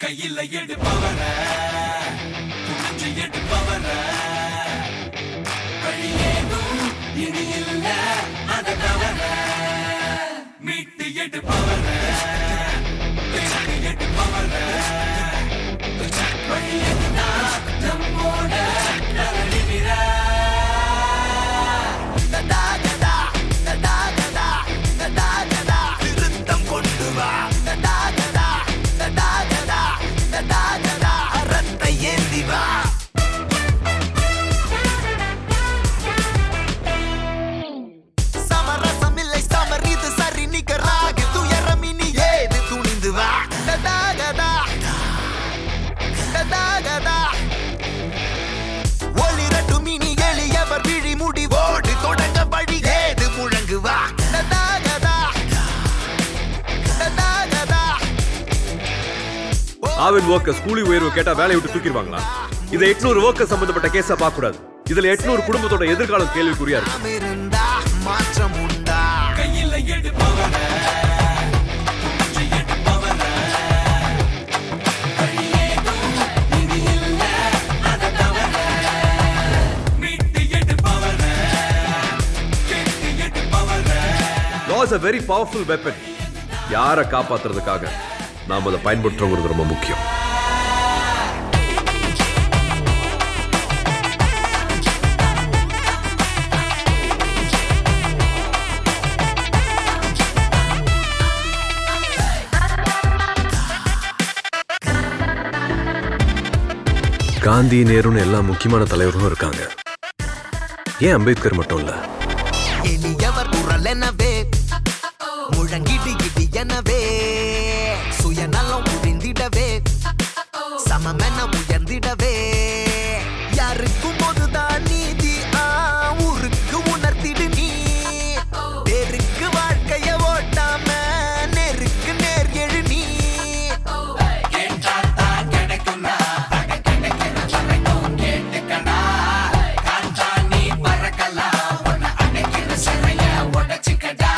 கையில எடுப்பவர புரிஞ்சு எடுப்பவர வழி ஏதும் இனி இல்ல அதை தவற மீட்டு எடுப்பவர பேசி எடுப்பவர வழி எதுனா நம்மோட தரணிவிர கதா கதா கதா கதா கதா கதா திருத்தம் கொண்டு வா கதா கதா கதா கதா கதா கதா அறத்தை ஏந்தி வா சமரசம் இல்லை சமர் இது சரி நிகராக துயரம் இனி ஏது துணிந்து வா கதா கதா கதா கதா ஒளிரட்டும் இனி எளியவர் விழி முடிவோடு தொடங்க வழி ஏது முழங்கு வா கதா கதா கதா கதா ஆவின் ஒர்க்கர்ஸ் கூலி உயர்வு கேட்டா வேலையை விட்டு தூக்கிடுவாங்களா இதை எட்நூறு ஒர்க்கர் சம்பந்தப்பட்ட கேஸா பார்க்க கூடாது இதுல எட்நூறு குடும்பத்தோட எதிர்காலம் கேள்விக்குறியா இருக்கு நாம் இருந்தா மாற்றம் உண்டா கையில எடுப்பவர புரிஞ்சு எடுப்பவர வழி ஏதும் இனி இல்ல அதை தவற மீட்டு எடுப்பவர கேட்டு எடுப்பவர loss a very powerful weapon யாரை காப்பாத்துறதுக்காக நாம அதை பயன்படுத்துறோங்கிறது ரொம்ப முக்கியம் காந்தி நேருன்னு எல்லா முக்கியமான தலைவர்களும் இருக்காங்க ஏன் அம்பேத்கர் மட்டும் இல்ல எளியவர் குரல் எனவே முழங்கிடு இடி எனவே சுயநலம் புரிந்திடவே சமமென உயர்ந்திடவே யாருக்கும் போதுதான் நீதி ஆ, ஊருக்கு உணர்த்திடு நீ பேருக்கு வாழ்க்கைய ஓட்டாம நேருக்கு நேர் எழு நீ கேட்டாத்தான் கிடைக்கும்டா அட கிடைக்கிற வரைக்கும் கேட்டுக்கடா காஞ்சா நீ பறக்கலாம் உன்னை அடைக்கிற சிறைய உடைச்சுக்கடா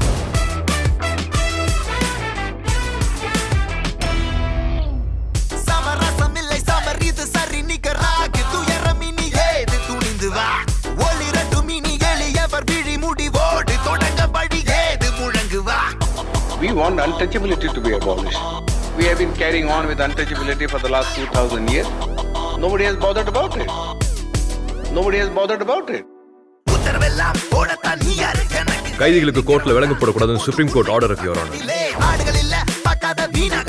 சமரசம் இல்லை சமர் இது சரி நிகராக துயரம் இனி ஏது துணிந்து வா ஒளிரட்டும் இனி எளியவர் விழி முடிவோடு தொடங்க வழி ஏது முழங்கு வா We want untouchability to be abolished. We have been carrying on with untouchability for the last 2000 years. Nobody has bothered about it. Nobody has bothered about it. உத்தரவெல்லாம் போடத்தான் நீ யாரு எனக்கு கைதிகளுக்கு கோர்ட்ல விலங்கு போடக்கூடாதுன்னு சுப்ரீம் கோர்ட் ஆர்டர் இருக்கு யோரான ஆடுகள் இல்ல பார்க்காத வீணாக